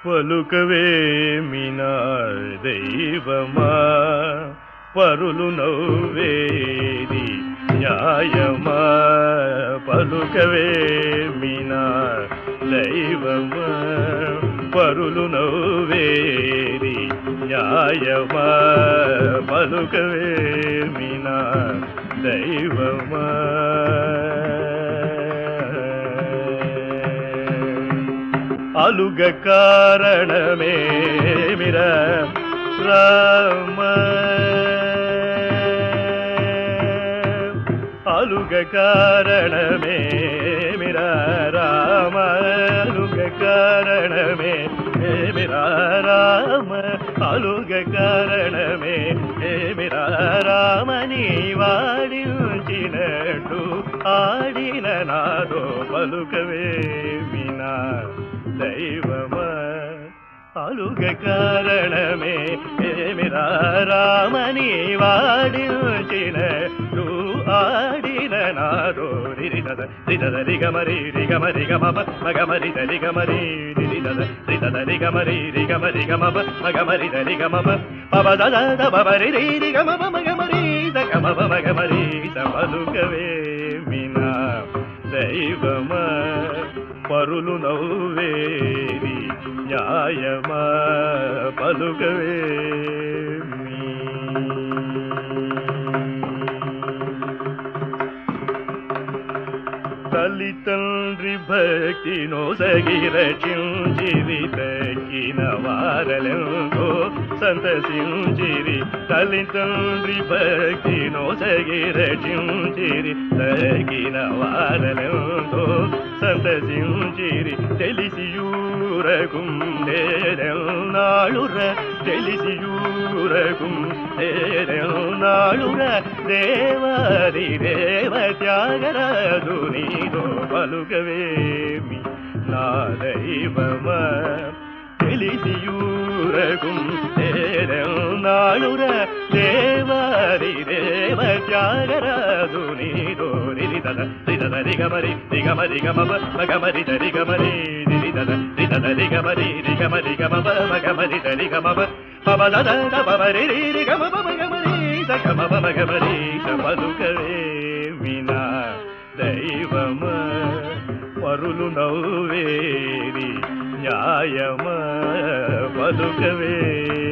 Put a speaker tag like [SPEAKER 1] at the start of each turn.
[SPEAKER 1] పలుకవేమినా దైవమా పరులు నవ్వేది న్యాయమా పలుకవేమినా దైవమా పరులు నవ్వేది న్యాయమా పలుకవేమినా దైవమా అలుగ కారణమే మిర రామ అలుగ కారణమే మిర రామ అలుగ కారణమే మిర రామ అలుగ కారణమే మిర రామని వాడించినట్టు ఆడిన నాదో పలుకవే వినా దైవమా అలుగ కారణమే ఏమిరా రామని వాడించిన ఆడిన నాదో రిరిదద రిదద రిగమరి రిగమరి గమప మగమరి దరిగమరి రిరిదద రిదద రిగమరి రిగమరి గమప మగమరి దరిగమప పబదద దబరి రిగమప మగమరి దగమప మగమరి సమలుకవే మినా దైవమా పరులు నవ్వేది న్యాయమా పలుకవే తల్లి తండ్రి భక్తి నోసగిరచించిరి తక్కిన వారలెంతో సంతసించిరి తల్లి తండ్రి భక్తి నోసగిరచించిరి తగిన వారలెంతో సంతసించిరి తెలిసియూరకుం నాళుర తెలిసియూరకుం నాళుర దేవాది దేవ త్యాగరాజు నీదో పలుకవేమి నా దైవమ తెలిసియూరకుం నాళుర దేవాది దేవ త్యాగరాజు నీదో నిరిదద రిదద రిగమరి రిగమరి గమప మగమరి దరిగమరి నిరిదద రిదద రిగమరి రిగమరి గమప మగమరి దరిగమప పబదద పబరి రిగమప మగమరి సగమప మగమరి సమలుకవే వినా దైవమ పరులు నవ్వేది న్యాయమ పలుకవే